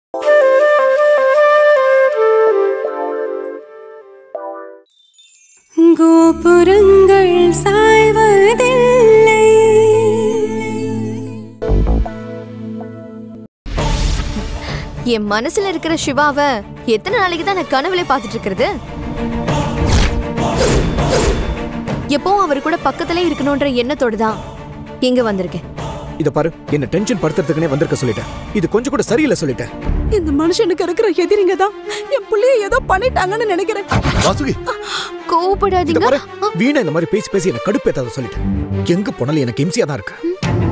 கோபுரங்கள் சாய்வதில்லை என் மனசுல இருக்கிற சிவாவை எத்தனை நாளைக்கு தான் நான் கனவுல பார்த்துட்டு இருக்கிறது எப்பவும் அவர் கூட பக்கத்திலே இருக்கணும்ன்ற எண்ணத்தோட தான் இங்க வந்திருக்கேன் இத பாரு என்ன டென்ஷன் படுத்துறதுக்குனே வந்திருக்க சொல்லிட்டேன் இது கொஞ்சம் கூட சரியில்லை சொல்லிட்டேன் இந்த மனுஷனுக்கு இருக்கிற எதிரிங்க தான் என் புள்ளைய ஏதோ பண்ணிட்டாங்கன்னு நினைக்கிறேன் வாசுகி இத கோவப்படாதீங்க பாரு வீணா இந்த மாதிரி பேசி பேசி என்ன கடுப்பேத்தாத சொல்லிட்டேன் எங்க போனாலும் எனக்கு இம்சியா தான் இருக்கு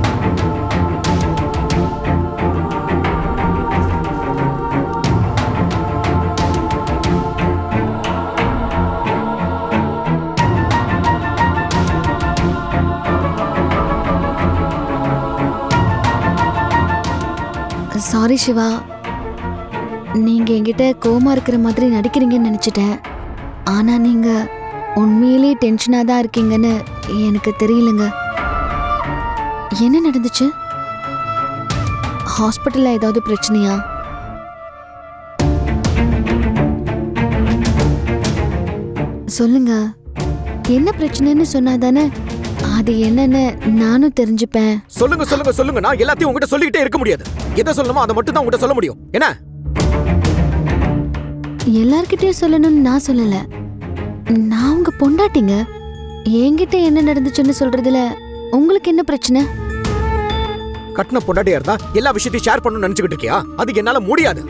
சாரி சிவா நீங்க என்கிட்ட கோமா இருக்கிற மாதிரி நடிக்கிறீங்கன்னு நினைச்சிட்டேன் ஆனா நீங்க உண்மையிலேயே டென்ஷனா தான் இருக்கீங்கன்னு எனக்கு தெரியலங்க என்ன நடந்துச்சு ஹாஸ்பிட்டல்ல ஏதாவது பிரச்சனையா சொல்லுங்க என்ன பிரச்சனைன்னு சொன்னாதானே அது என்னன்னு நானும் தெரிஞ்சுப்பேன் சொல்லுங்க சொல்லுங்க சொல்லுங்க நான் எல்லாத்தையும் உங்ககிட்ட சொல்லிக்கிட்டே இருக்க முடியாது எதை சொல்லணுமோ அதை மட்டும் தான் உங்ககிட்ட சொல்ல முடியும் என்ன எல்லார்கிட்டயும் சொல்லணும்னு நான் சொல்லல நான் உங்க பொண்டாட்டிங்க என்கிட்ட என்ன நடந்துச்சுன்னு சொல்றதுல உங்களுக்கு என்ன பிரச்சனை கட்டின பொண்டாட்டியா இருந்தா எல்லா விஷயத்தையும் ஷேர் பண்ணணும்னு நினைச்சுக்கிட்டு இருக்கியா அது என்னால முடியாது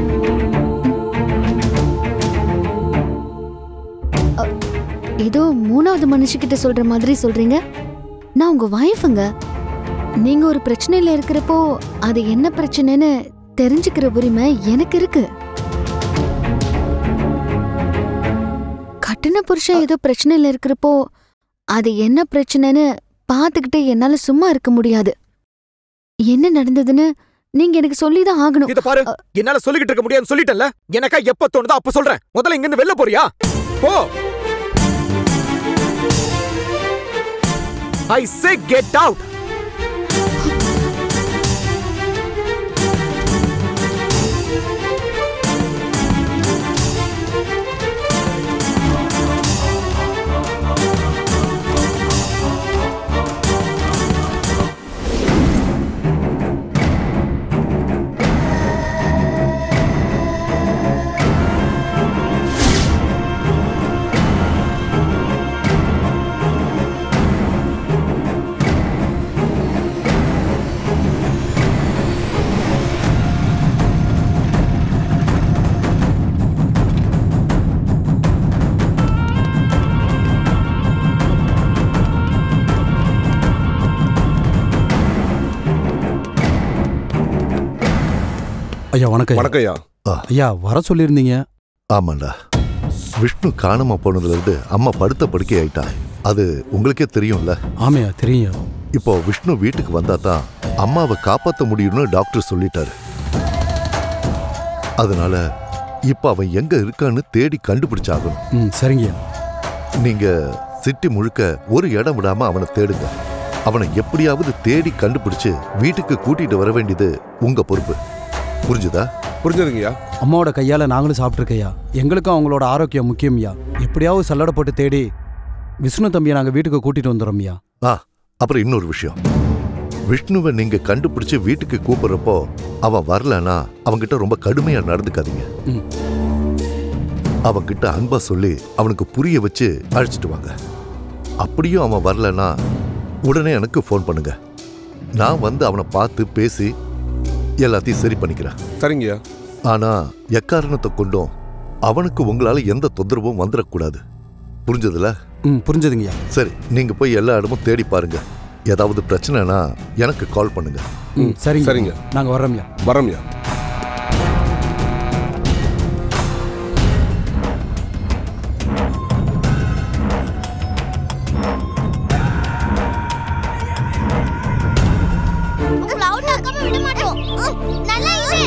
ஏதோ மூணாவது மனுஷிக்கிட்ட சொல்ற மாதிரி சொல்றீங்க நான் உங்க வைஃபுங்க நீங்க ஒரு பிரச்சனையில இருக்கிறப்போ அது என்ன பிரச்சனைன்னு தெரிஞ்சுக்கிற உரிமை எனக்கு இருக்கு கட்டின புருஷன் ஏதோ பிரச்சனையில இருக்கிறப்போ அது என்ன பிரச்சனைன்னு பார்த்துக்கிட்டு என்னால சும்மா இருக்க முடியாது என்ன நடந்ததுன்னு நீங்க எனக்கு சொல்லிதான் ஆகணும் இத பாரு என்னால சொல்லிக்கிட்டு இருக்க முடியாதுன்னு சொல்லிட்டேன்ல எனக்கா எப்ப தோணுதோ அப்ப சொல்றேன் முதல்ல இங்க இருந்து வெளில போறியா போ ஐ சே கெட் அவுட் ஐயா வணக்கம் ஐயா. வணக்கம் ஐயா ஐயா வர சொல்லியிருந்தீங்க ஆமாண்டா விஷ்ணு காணாம போனதுல இருந்து அம்மா படுத்த படுக்கை ஆயிட்டா அது உங்களுக்கே தெரியும்ல ஆமையா தெரியும் இப்போ விஷ்ணு வீட்டுக்கு வந்தா தான் அம்மாவை காப்பாத்த முடியும்னு டாக்டர் சொல்லிட்டாரு அதனால இப்ப அவன் எங்க இருக்கான்னு தேடி கண்டுபிடிச்சாகணும் ம் சரிங்க நீங்க சிட்டி முழுக்க ஒரு இடம் விடாம அவனை தேடுங்க அவனை எப்படியாவது தேடி கண்டுபிடிச்சு வீட்டுக்கு கூட்டிட்டு வர வேண்டியது உங்க பொறுப்பு புரிஞ்சுதா புரிஞ்சதுங்கய்யா அம்மாவோட கையால் நாங்களும் சாப்பிட்ருக்கையா எங்களுக்கும் அவங்களோட ஆரோக்கியம் முக்கியம்யா எப்படியாவது சல்லடை போட்டு தேடி விஷ்ணு தம்பியை நாங்கள் வீட்டுக்கு கூட்டிட்டு வந்துடுறோம்யா ஆ அப்புறம் இன்னொரு விஷயம் விஷ்ணுவை நீங்க கண்டுபிடிச்சு வீட்டுக்கு கூப்பிடுறப்போ அவன் வரலனா அவன்கிட்ட ரொம்ப கடுமையா நடந்துக்காதீங்க ம். அவன்கிட்ட அன்பா சொல்லி அவனுக்கு புரிய வச்சு அழைச்சிட்டு வாங்க அப்படியும் அவன் வரலனா உடனே எனக்கு ஃபோன் பண்ணுங்க நான் வந்து அவனை பார்த்து பேசி எல்லாத்தையும் சரி பண்ணிக்கிறேன் சரிங்கய்யா ஆனா எக்காரணத்தை கொண்டும் அவனுக்கு உங்களால எந்த தொந்தரவும் வந்துடக்கூடாது புரிஞ்சதுல ம் புரிஞ்சதுங்கய்யா சரி நீங்க போய் எல்லா இடமும் தேடி பாருங்க ஏதாவது பிரச்சனைனா எனக்கு கால் பண்ணுங்க ம் சரிங்க சரிங்க. நாங்கள் வர்றோம்யா வரோம்யா கிளவுட் ஆக்காம விட மாட்டோம் உம், நல்லா இரு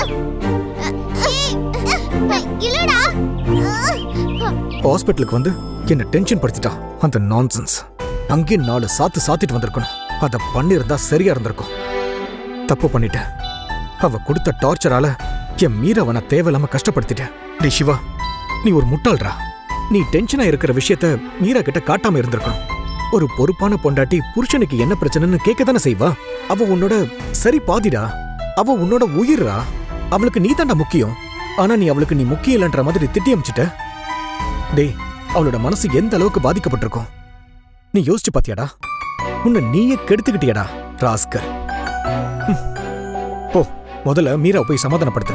இல்லடா ஹாஸ்பிட்டலுக்கு வந்து என்ன டென்ஷன் படுத்திட்டான் அந்த நான்சென்ஸ் அங்கேயே நாலு சாத்து சாத்திட்டு வந்திருக்கணும் அதை பண்ணியிருந்தா சரியா இருந்திருக்கும் தப்பு பண்ணிட்டேன் அவ கொடுத்த டார்ச்சரால என் மீராவை நான் தேவையில்லாம கஷ்டப்படுத்திட்டேன் டே சிவா நீ ஒரு முட்டாள்டா நீ டென்ஷனா இருக்கிற விஷயத்த மீரா கிட்ட காட்டாம இருந்திருக்கணும் ஒரு பொறுப்பான பொண்டாட்டி புருஷனுக்கு என்ன பிரச்சனைன்னு கேட்க தானே செய்வா அவ உன்னோட சரி பாதிடா அவ உன்னோட உயிர்ரா அவளுக்கு நீ தாண்டா முக்கியம் ஆனா நீ அவளுக்கு நீ முக்கியம் இல்லைன்ற மாதிரி திட்டி அமிச்சிட்ட டேய் அவளோட மனசு எந்த அளவுக்கு பாதிக்கப்பட்டிருக்கும் நீ யோசிச்சு பாத்தியாடா உன்னை நீயே கெடுத்துக்கிட்டியாடா ராஸ்கர் ம். போ முதல்ல மீரா போய் சமாதானப்படுத்து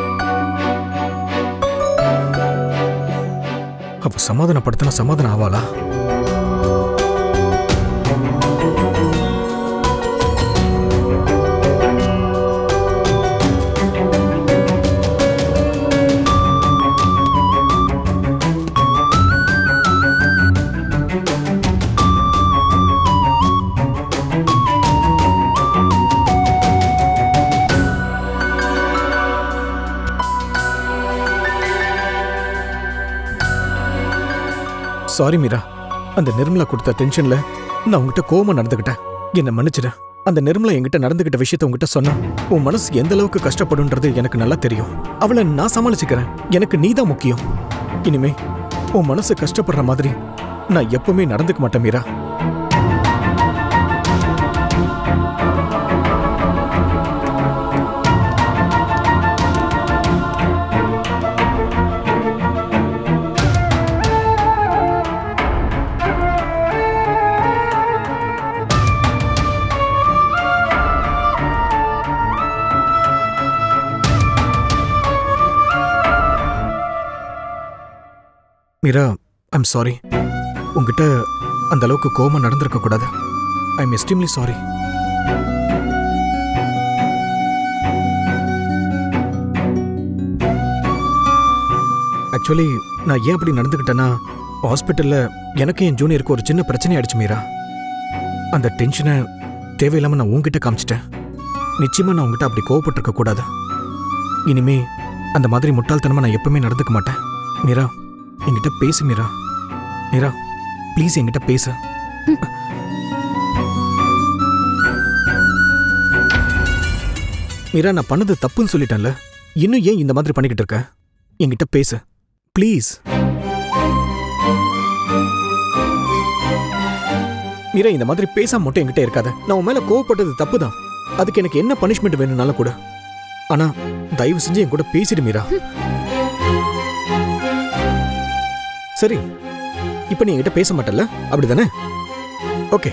அப்ப சமாதானப்படுத்தினா சமாதானம் ஆவாளா சாரி மீரா அந்த நிர்மலா கொடுத்த டென்ஷன்ல நான் உங்ககிட்ட கோவமா நடந்துக்கிட்டேன் என்ன மன்னிச்சிடு அந்த நிர்மலா என்கிட்ட நடந்துகிட்ட விஷயத்த உங்ககிட்ட சொன்னா உன் மனசு எந்த அளவுக்கு கஷ்டப்படுன்றது எனக்கு நல்லா தெரியும் அவளை நான் சமாளிச்சுக்கிறேன் எனக்கு நீ தான் முக்கியம் இனிமே உன் மனசு கஷ்டப்படுற மாதிரி நான் எப்பவுமே நடந்துக்க மாட்டேன் மீரா மீரா ஐம் சாரி உங்ககிட்ட அந்த அளவுக்கு கோவமா நடந்திருக்க கூடாது I am extremely sorry actually நான் ஏன் அப்படி நடந்துக்கிட்டேன்னா ஹாஸ்பிட்டல்ல எனக்கு என் ஜூனியருக்கு ஒரு சின்ன பிரச்சனை ஆயிடுச்சு மீரா அந்த டென்ஷனை தேவையில்லாம நான் உன்கிட்ட காமிச்சிட்டேன் நிச்சயமா நான் உங்ககிட்ட அப்படி கோவப்பட்டிருக்க கூடாது இனிமே அந்த மாதிரி முட்டாள்தனமா நான் எப்பவுமே நடந்துக்க மாட்டேன் மீரா என்கிட்ட பேசு மீரா மீரா ப்ளீஸ் என்கிட்ட பேசு மீரா நான் பண்ணது தப்புன்னு சொல்லிட்டேன்ல இன்னும் ஏன் இந்த மாதிரி பண்ணிக்கிட்டு இருக்க என்கிட்ட பேசு ப்ளீஸ் மீரா இந்த மாதிரி பேசாம மட்டும் என்கிட்ட இருக்காத நான் உன் மேல கோவப்பட்டது தப்பு தான் அதுக்கு எனக்கு என்ன பனிஷ்மெண்ட் வேணும்னாலும் கூட ஆனா தயவு செஞ்சு என் கூட பேசிடு மீரா சரி இப்போ நீ என்கிட்ட பேச மாட்டல்ல அப்படிதானே ஓகே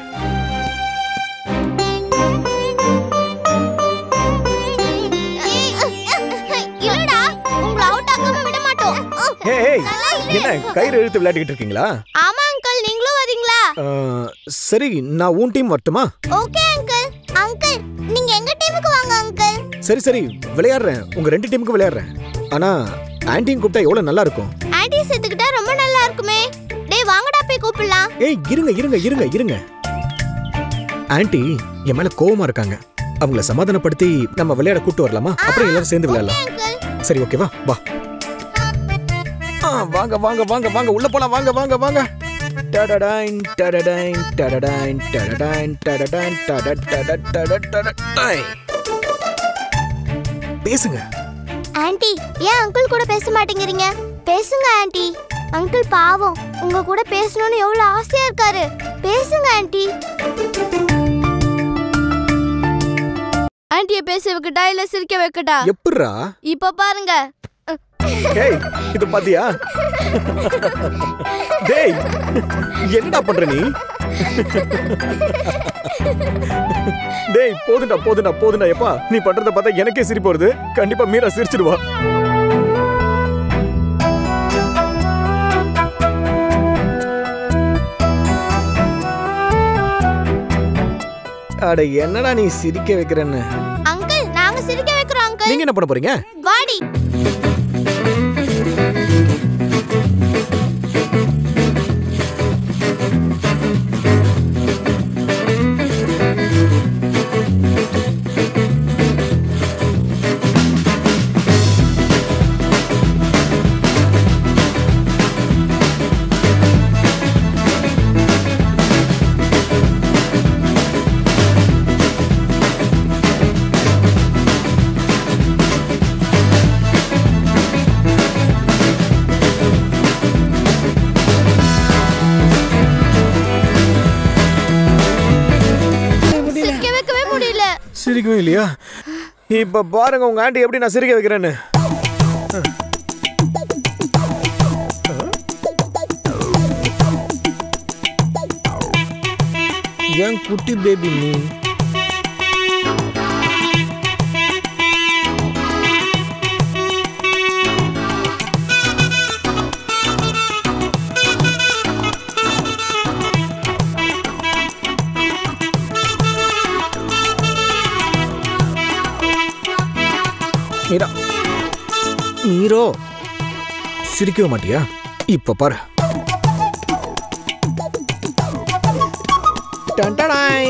இல்லடா உங்களை அவுட் ஆக்காம விட மாட்டோம் ஏய் என்ன கயிறு இழுத்து விளையாடிக்கிட்டு இருக்கீங்களா ஆமா அங்கிள் நீங்களும் வரீங்களா அஹ், சரி நான் உன் டீம் வரட்டுமா ஓகே அங்கிள் அங்கிள் நீங்க எங்க டீமுக்கு வாங்க அங்கிள் சரி சரி விளையாடுறேன் உங்க ரெண்டு டீமுக்கு விளையாடுறேன் ஆனா ஆன்டியும் கூப்பிட்டா எவ்வளவு நல்லா இருக்கும் ஆன்ட்டி சேர்த்துக்கிட்டா ரொம்ப நல்லா இருக்குமே டேய் வாங்கடா போய் கூப்பிடலாம் ஏய் இருங்க இருங்க இருங்க இருங்க ஆன்ட்டி என் மேல கோவமா இருக்காங்க அவங்கள சமாதானப்படுத்தி நம்ம விளையாட கூட்டு வரலாமா அப்புறம் எல்லாரும் சேர்ந்து விளையாடலாம் அங்கிள் சரி ஓகேவா வா ஆ, வாங்க வாங்க வாங்க வாங்க உள்ள போலாம் வாங்க வாங்க வாங்க டடடைன் டடடைன் டடடைன் டடடைன் டடடைன் டட டட டட டடடைன். பேசுங்க ஆன்ட்டி ஏன் அங்கிள் கூட பேச மாட்டேங்கிறீங்க பேசுங்க ஆன்ட்டி அங்கிள் பாவம் உங்க கூட பேசணும்னு எவ்வளவு ஆசையா இருக்காரு பேசுங்க ஆன்ட்டி ஆன்ட்டிய பேச வைக்கட்டா இல்ல சிரிக்க வைக்கட்டா எப்படிரா இப்ப பாருங்க ஏய் இது பாத்தியா டேய் என்னடா பண்ற நீ டேய் போதுடா போதுடா போதுடா எப்பா நீ பண்றத பார்த்தா எனக்கே சிரிப்பு வருது கண்டிப்பா மீரா சிரிச்சிடுவா அட என்னடா நீ சிரிக்க வைக்கிறன்னு அங்கிள் நாங்க சிரிக்க வைக்கிறோம் அங்கிள் நீங்க என்ன பண்ண போறீங்க வாடி சிரிக்கவே இல்லையா இப்ப பாருங்க உங்க ஆண்டி எப்படி நான் சிரிக்க வைக்கிறேன்னு ஏன் குட்டி பேபி நீ மீரா மீரோ சிரிக்கவே மாட்டியா இப்ப பாரு டன்டடாய்.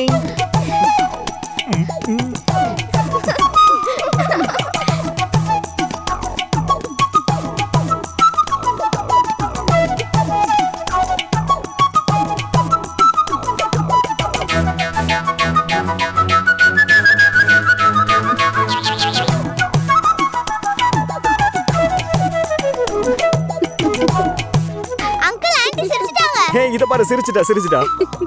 அங்கிள் ஆண்டி சிரிச்சிட்டாங்க ஏய் இத பாரு சிரிச்சிட்டா சிரிச்சிட்டா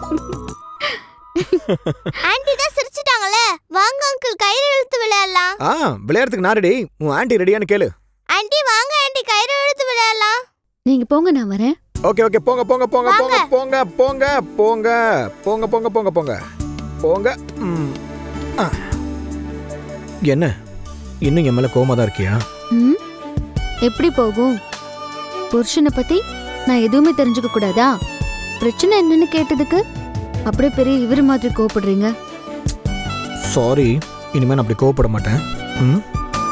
ஆண்டி தான் சிரிச்சிட்டாங்கல்ல வாங்க அங்கிள் கயிறு இழுத்து விளையாடலாம் ஆ விளையாடுறதுக்கு நான் ரெடி உன் ஆண்டி ரெடியான்னு கேளு ஆண்டி வாங்க ஆண்டி கயிறு இழுத்து விளையாடலாம் நீங்க போங்க நான் வரேன் ஓகே ஓகே போங்க போங்க போங்க போங்க வாங்க. போங்க போங்க போங்க போங்க போங்க போங்க போங்க போங்க ம். ஆ. என்ன இன்னும் என் மேல கோவமா தான் இருக்கியா ம் எப்படி போகும் புருஷனை பத்தி நான் எதுவுமே தெரிஞ்சுக்க கூடாதா பிரச்சனை என்னன்னு கேட்டதுக்கு அப்படியே பெரிய இவர் மாதிரி கோவப்படுறீங்க சாரி இனிமே நான் அப்படி கோவப்பட மாட்டேன் ம்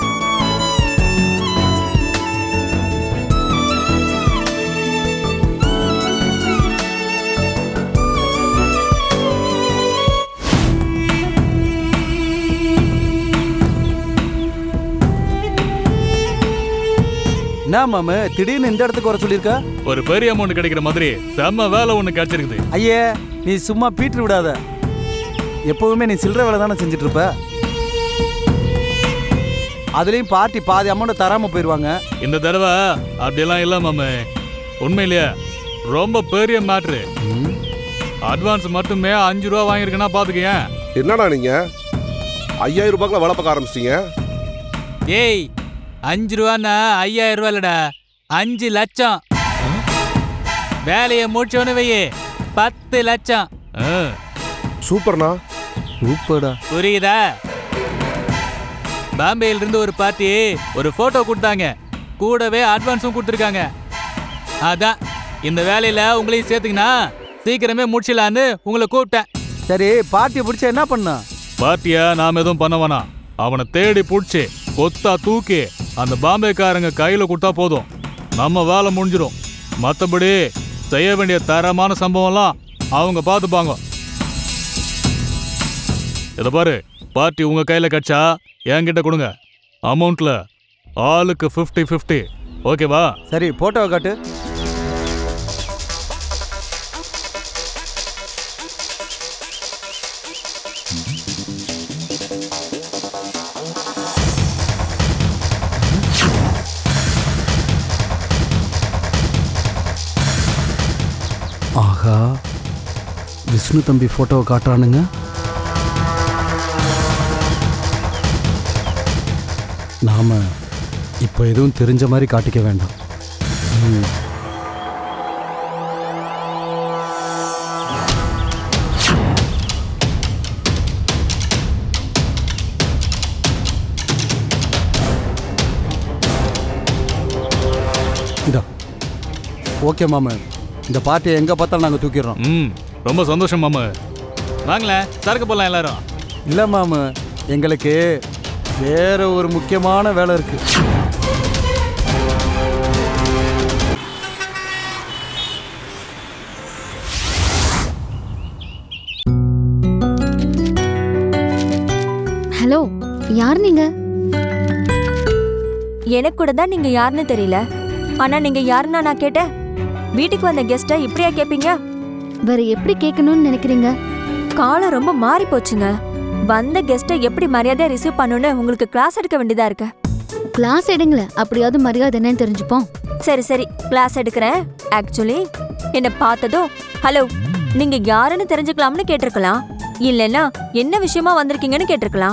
என்ன மாமு திடீர்னு இந்த இடத்துக்கு வர சொல்லியிருக்க ஒரு பெரிய அமௌண்ட் கிடைக்கிற மாதிரி செம்ம வேலை ஒண்ணு கிடைச்சிருக்குது ஐயே நீ சும்மா பீட்டு விடாத எப்பவுமே நீ சில்லற வேலை தானே செஞ்சுட்டு இருப்ப அதுலயும் பார்ட்டி பாதி அமௌண்ட் தராம போயிருவாங்க இந்த தடவை அப்படியெல்லாம் இல்ல மாமு உண்மையிலேயே ரொம்ப பெரிய மேட்ரு அட்வான்ஸ் மட்டுமே அஞ்சு ரூபா வாங்கியிருக்கேன்னா பாத்துக்கேன் என்னடா நீங்க ஐயாயிரம் ரூபாய்க்குள்ள வேலை பார்க்க ஆரம்பிச்சிட்டீங்க ஏய் அஞ்சு ரூபான்னா ஐயாயிரம் ரூபா இல்லடா அஞ்சு லட்சம் வேலையை முடிச்சோன்னு வையே பத்து லட்சம் ஆ, சூப்பர்ண்ணா சூப்பர்டா புரியுதா பாம்பேல இருந்து ஒரு பார்ட்டி ஒரு போட்டோ கொடுத்தாங்க கூடவே அட்வான்ஸும் கொடுத்துருக்காங்க அதான் இந்த வேலையில உங்களையும் சேர்த்துக்கினா சீக்கிரமே முடிச்சிடலான்னு உங்களை கூப்பிட்டேன் சரி பார்ட்டியை பிடிச்சா என்ன பண்ண பார்ட்டிய நாம எதுவும் பண்ண வேணாம் அவனை தேடி புடிச்சு கொத்தா தூக்கி அந்த பாம்பேக்காரங்க கையில கொடுத்தா போதும் நம்ம வேலை முடிஞ்சிடும் மத்தபடி செய்ய வேண்டிய தரமான சம்பவம்லாம் அவங்க பார்த்துப்பாங்க இதை பாரு பார்ட்டி உங்க கையில கட்சா என்கிட்ட கொடுங்க அமௌண்ட்ல ஆளுக்கு 50 50 ஓகேவா சரி போட்டோவை காட்டு ஆஹா விஷ்ணு தம்பி போட்டோவை காட்டுறானுங்க நாம இப்போ எதுவும் தெரிஞ்ச மாதிரி காட்டிக்க வேண்டாம் ம். இந்தா ஓகே மாமு இந்த பார்ட்டியை எங்கே பார்த்தாலும் நாங்கள் தூக்கிடுறோம் ம் ரொம்ப சந்தோஷம் மாமா வாங்களேன் சரக்கு போடலாம் எல்லாரும் இல்லை மாமு எங்களுக்கு வேற ஒரு முக்கியமான வேலை இருக்கு ஹலோ யார் நீங்க எனக்கு கூட தான் நீங்க யாருன்னு தெரியல ஆனா நீங்க யாருன்னா நான் கேட்டேன் வீட்டுக்கு வந்த கெஸ்ட்டை இப்படியா கேப்பீங்க வேற எப்படி கேட்கணும்னு நினைக்கிறீங்க காலம் ரொம்ப மாறி போச்சுங்க வந்த கெஸ்ட்டை எப்படி மரியாதையா ரிசீவ் பண்ணணும்னு உங்களுக்கு கிளாஸ் எடுக்க வேண்டியதா இருக்கு கிளாஸ் எடுங்களேன் அப்படியாவது மரியாதை என்னன்னு தெரிஞ்சுப்போம் சரி சரி கிளாஸ் எடுக்கிறேன் ஆக்சுவலி என்ன பார்த்ததும் ஹலோ நீங்க யாருன்னு தெரிஞ்சுக்கலாம்னு கேட்டிருக்கலாம் இல்லைன்னா என்ன விஷயமா வந்திருக்கீங்கன்னு கேட்டிருக்கலாம்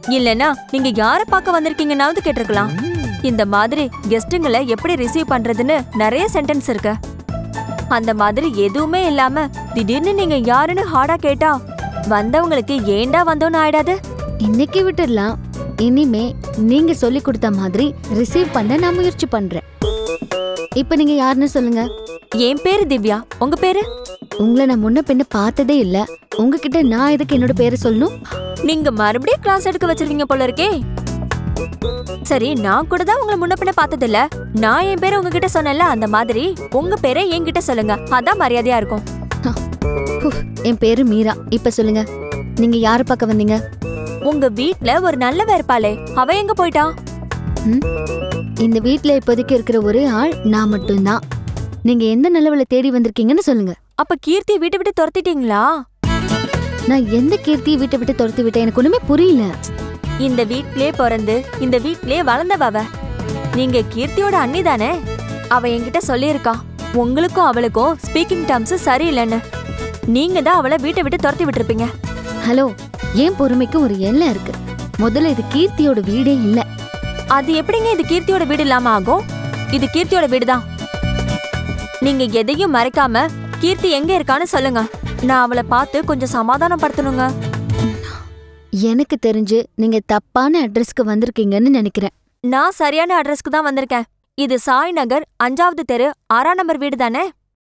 இல்லனா நீங்க யார பார்க்க வந்திருக்கீங்கன்னாவது கேட்டிருக்கலாம் இந்த மாதிரி கெஸ்ட்டுங்களை எப்படி ரிசீவ் பண்றதுன்னு நிறைய சென்டென்ஸ் இருக்கு அந்த மாதிரி எதுவுமே இல்லாம திடீர்னு நீங்க யாருன்னு ஹார்டா கேட்டா வந்தவங்களுக்கு ஏண்டா வந்தோன்னு ஆயிடாது இன்னைக்கு விட்டுடலாம் இனிமே நீங்க சொல்லி கொடுத்த மாதிரி ரிசீவ் பண்ண நான் முயற்சி பண்றேன் இப்ப நீங்க யாருன்னு சொல்லுங்க என் பேரு திவ்யா உங்க பேரு உங்களை நான் முன்ன பின்ன பார்த்ததே இல்ல உங்ககிட்ட நான் எதுக்கு என்னோட பேரை சொல்லணும் நீங்க மறுபடியும் கிளாஸ் எடுக்க வச்சிருவீங்க போல இருக்கே சரி நான் கூட தான் உங்களை முன்ன பின்ன பார்த்தது இல்ல நான் என் பேரை உங்ககிட்ட சொன்னேன்ல அந்த மாதிரி உங்க பேரை என்கிட்ட சொல்லுங்க அதான் மரியாதையா இருக்கும் ஹுஃப், என் பேரு மீரா இப்ப சொல்லுங்க நீங்க யார பார்க்க வந்தீங்க உங்க வீட்ல ஒரு நல்லவ இருப்பாளே அவ எங்க போயிட்டா ம்? இந்த வீட்ல இப்போதைக்கு இருக்கிற ஒரே ஆள் நான் மட்டும்தான் நீங்க எந்த நிலவுல தேடி வந்திருக்கீங்கன்னு சொல்லுங்க அப்ப கீர்த்தி வீட்டை விட்டு துரத்திட்டீங்களா நான் எந்த கீர்த்தியை வீட்டை விட்டு துரத்தி விட்டேன் எனக்கு ஒண்ணுமே புரியல இந்த வீட்லயே பிறந்து இந்த வீட்லயே வளர்ந்தவ அவ நீங்க கீர்த்தியோட அண்ணி தானே அவ என்கிட்ட சொல்லியிருக்கா உங்களுக்கும் அவளுக்கும் ஸ்பீக்கிங் டர்ம்ஸ் சரியில்லைன்னு நீங்க தான் அவளை வீட்டை விட்டு துரத்தி விட்டுருப்பீங்க ஹலோ ஏன் பொறுமைக்கு ஒரு எல்லை இருக்கு முதல்ல இது கீர்த்தியோட வீடே இல்ல அது எப்படிங்க இது கீர்த்தியோட வீடு இல்லாம ஆகும் இது கீர்த்தியோட வீடு தான் நீங்க எதையும் மறைக்காம கீர்த்தி எங்க இருக்கான்னு சொல்லுங்க நான் அவளை பார்த்து கொஞ்சம் சமாதானப்படுத்தணுங்க எனக்கு தெரிஞ்சு நீங்க தப்பான அட்ரஸ்க்கு வந்திருக்கீங்கன்னு நினைக்கிறேன் நான் சரியான அட்ரஸ்க்கு தான் வந்திருக்கேன் இது சாய் நகர் அஞ்சாவது தெரு ஆறாம் நம்பர் வீடு தானே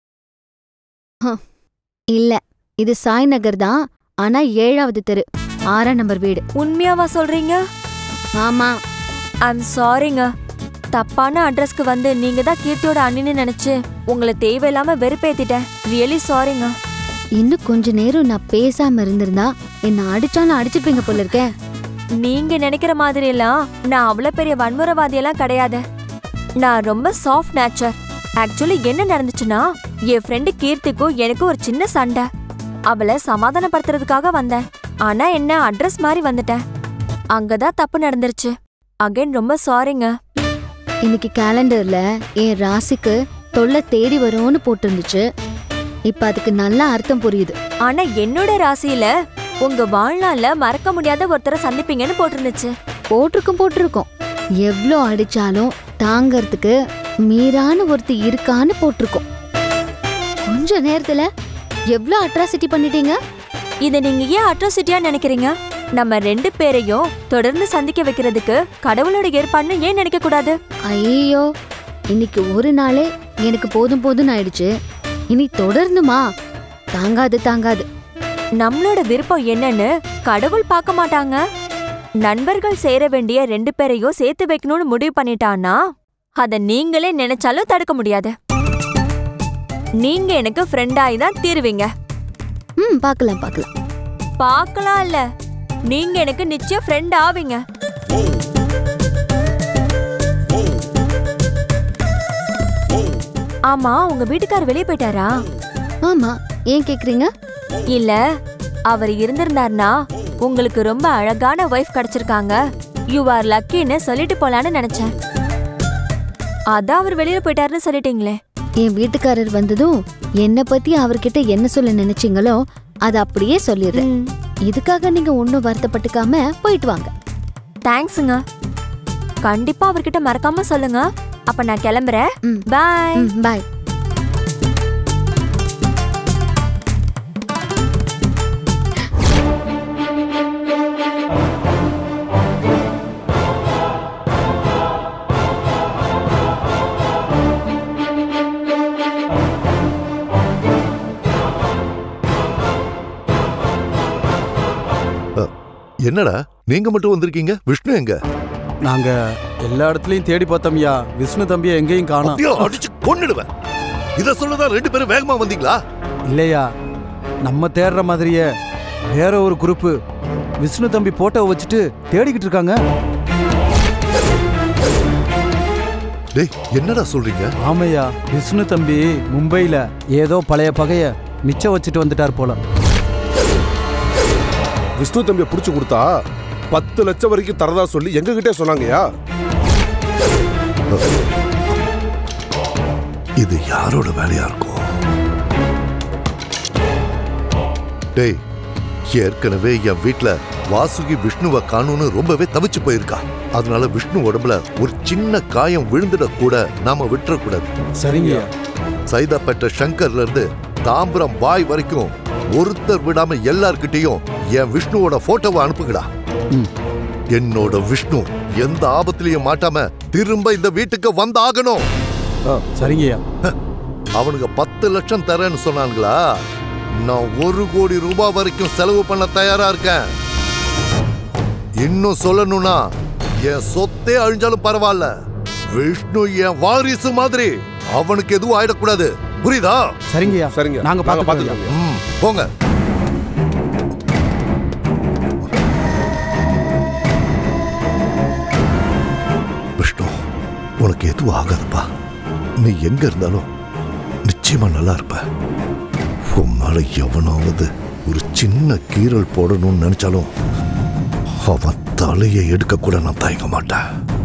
இல்ல இது சாய் நகர் தான் ஆனா ஏழாவது தெரு ஆறாம் நம்பர் வீடு உண்மையாவா சொல்றீங்க ஆமா ஐம் சாரிங்க தப்பான அட்ரஸ்க்கு வந்து நீங்க தான் கீர்த்தியோட அண்ணின்னு நினைச்சு உங்களை தேவையில்லாம வெறுப்பேத்திட்டேன் ரியலி சாரிங்க இன்னும் கொஞ்ச நேரம் நான் பேசாம இருந்திருந்தா என்ன அடிச்சாலும் அடிச்சிருப்பீங்க போல இருக்கே நீங்க நினைக்கிற மாதிரி எல்லாம் நான் அவ்வளவு பெரிய வன்முறைவாதியெல்லாம் கிடையாது நான் ரொம்ப சாஃப்ட் நேச்சர் ஆக்சுவலி என்ன நடந்துச்சுன்னா என் ஃப்ரெண்டு கீர்த்திக்கும் எனக்கும் ஒரு சின்ன சண்டை அவளை சமாதானப்படுத்துறதுக்காக வந்தேன் ஆனா என்ன அட்ரஸ் மாதிரி வந்துட்டேன் அங்கதான் தப்பு நடந்துருச்சு அகைன் ரொம்ப சாரிங்க இன்னைக்கு கேலண்டர்ல என் ராசிக்கு தொல்லை தேடி வரும்னு போட்டிருந்துச்சு இப்ப அதுக்கு நல்ல அர்த்தம் புரியுது ஆனா என்னோட ராசியில உங்க வாழ்நாள்ல மறக்க முடியாத ஒருத்தரை சந்திப்பீங்கன்னு போட்டிருந்துச்சு போட்டிருக்கும் போட்டிருக்கோம் எவ்வளோ அடிச்சாலும் தாங்கறதுக்கு மீறான ஒருத்தி இருக்கான்னு போட்டிருக்கோம் கொஞ்ச நேரத்துல எவ்வளோ அட்ராசிட்டி பண்ணிட்டீங்க இதை நீங்க ஏன் அட்ராசிட்டியா நினைக்கிறீங்க நம்ம ரெண்டு பேரையும் தொடர்ந்து சந்திக்க வைக்கிறதுக்கு கடவுளோட ஏற்பாடுன்னு ஏன் நினைக்க கூடாது ஐயோ இன்னைக்கு ஒரு நாளே எனக்கு போதும் போதும்னு ஆயிடுச்சு இனி தொடர்ந்துமா தாங்காது தாங்காது நம்மளோட விருப்பம் என்னன்னு கடவுள் பார்க்க மாட்டாங்க நண்பர்கள் சேர வேண்டிய ரெண்டு பேரையும் சேர்த்து வைக்கணும்னு முடிவு பண்ணிட்டான்னா அத நீங்களே நினைச்சாலும் தடுக்க முடியாது நீங்க எனக்கு ஃப்ரெண்டாயி தான் தீருவீங்க ம் பார்க்கலாம் பார்க்கலாம் பார்க்கலாம் இல்ல நீங்க எனக்கு நிச்சயம் ஃப்ரெண்ட் ஆவீங்க ஆமா உங்க வீட்டுக்காரர் வெளியே போயிட்டாரா ஆமா ஏன் கேக்குறீங்க இல்ல அவர் இருந்திருந்தார்னா உங்களுக்கு ரொம்ப அழகான ஒய்ஃப் கிடைச்சிருக்காங்க யூ ஆர் லக்கின்னு சொல்லிட்டு போலான்னு நினைச்சேன் அதான் அவர் வெளியில போயிட்டாருன்னு சொல்லிட்டீங்களே என் வீட்டுக்காரர் வந்ததும் என்ன பத்தி அவர்கிட்ட என்ன சொல்ல நினைச்சீங்களோ அதை அப்படியே சொல்லிடுறேன் இதுக்காக நீங்க ஒன்னும் வருத்தப்பட்டுக்காம போயிட்டு வாங்க தேங்க்ஸுங்க கண்டிப்பா அவர்கிட்ட மறக்காம சொல்லுங்க அப்ப நான் கிளம்புறேன் ம். பாய் ம் பாய் என்னடா நீங்க மட்டும் வந்திருக்கீங்க விஷ்ணு எங்க நாங்க எல்லா இடத்துலயும் தேடி பார்த்தோம்யா விஷ்ணு தம்பியை எங்கேயும் காணோம் அப்படியே அடிச்சு கொன்னுடுவேன் இத சொல்லதான் ரெண்டு பேரும் வேகமா வந்தீங்களா இல்லையா நம்ம தேடுற மாதிரியே வேற ஒரு குரூப்பு விஷ்ணு தம்பி போட்டோ வச்சுட்டு தேடிக்கிட்டு இருக்காங்க டேய் என்னடா சொல்றீங்க ஆமையா விஷ்ணு தம்பி மும்பையில ஏதோ பழைய பகைய மிச்சம் வச்சுட்டு வந்துட்டார் போல விஷ்ணு தம்பியை புடிச்சு கொடுத்தா பத்து லட்சம் வரைக்கும் தரதா சொல்லி எங்க கிட்டே சொன்னாங்கயா இது யாரோட வேலையா இருக்கும் டேய் ஏற்கனவே என் வீட்ல வாசுகி விஷ்ணுவை காணும்னு ரொம்பவே தவிச்சு போயிருக்கா அதனால விஷ்ணு உடம்புல ஒரு சின்ன காயம் விழுந்துட கூட நாம விட்டுறக்கூடாது சரிங்கய்யா சைதாப்பேட்டை சங்கர்ல இருந்து தாம்பரம் பாய் வரைக்கும் ஒருத்தர் விடாம எல்லார்கிட்டயும் என் விஷ்ணுவோட போட்டோவை அனுப்புங்கடா ம். என்னோட விஷ்ணு எந்த ஆபத்திலையும் மாட்டாம திரும்ப இந்த வீட்டுக்கு வந்தாகணும் சரிங்கய்யா அவனுங்க பத்து லட்சம் தரேன்னு சொன்னானுங்களா நான் ஒரு கோடி ரூபாய் வரைக்கும் செலவு பண்ண தயாரா இருக்கேன் இன்னும் சொல்லணும்னா என் சொத்தே அழிஞ்சாலும் பரவாயில்ல விஷ்ணு என் வாரிசு மாதிரி அவனுக்கு எதுவும் ஆயிடக்கூடாது புரியுதா சரிங்கய்யா சரிங்க நாங்க பார்த்துக்கிறோம் ஐயா. ம், போங்க விஷ்ணு உனக்கு எதுவும் ஆகாதுப்பா நீ எங்க இருந்தாலும் நிச்சயமா நல்லா இருப்ப உன் மேல எவனாவது ஒரு சின்ன கீறல் போடணும்னு நினைச்சாலும் அவன் தலையை எடுக்க கூட நான் தயங்க மாட்டேன்